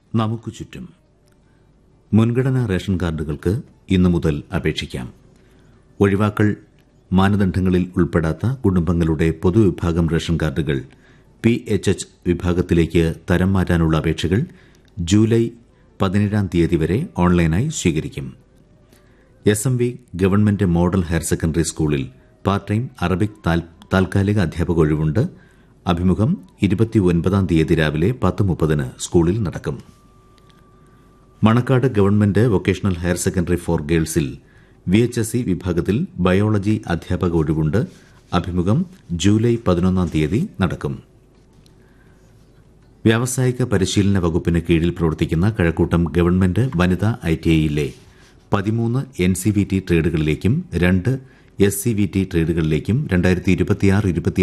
നമുക്ക് ചുറ്റും മുൻഗണനാ റേഷൻ കാർഡുകൾക്ക് ഇന്നു മുതൽ അപേക്ഷിക്കാം ഒഴിവാക്കൽ മാനദണ്ഡങ്ങളിൽ ഉൾപ്പെടാത്ത കുടുംബങ്ങളുടെ പൊതുവിഭാഗം റേഷൻ കാർഡുകൾ പി എച്ച് എച്ച് വിഭാഗത്തിലേക്ക് തരം മാറ്റാനുള്ള അപേക്ഷകൾ ജൂലൈ പതിനേഴാം തീയതി വരെ ഓൺലൈനായി സ്വീകരിക്കും S M V government model higher secondary സ്കൂളിൽ പാർട്ട് ടൈം അറബിക് താൽ- താൽക്കാലിക അധ്യാപക ഒഴിവുണ്ട് അഭിമുഖം ഇരുപത്തിയൊൻപതാം തീയതി രാവിലെ പത്ത് മുപ്പതിന് സ്കൂളിൽ നടക്കും Manakkad government vocational higher secondary for ഗേൾസിൽ വി എച്ച് എസ് സി വിഭാഗത്തിൽ ബയോളജി അധ്യാപക ഒഴിവുണ്ട് അഭിമുഖം ജൂലൈ പതിനൊന്നാം തീയതി നടക്കും വ്യാവസായിക പരിശീലന വകുപ്പിന് കീഴിൽ പ്രവർത്തിക്കുന്ന കഴക്കൂട്ടം ഗവൺമെന്റ് വനിതാ ഐ ടി ഐയിലെ പതിമൂന്ന് എൻ സി വി ടി ട്രേഡുകളിലേക്കും രണ്ട് എസ് സി വി ടി ട്രേഡുകളിലേക്കും രണ്ടായിരത്തി ഇരുപത്തിയാറ്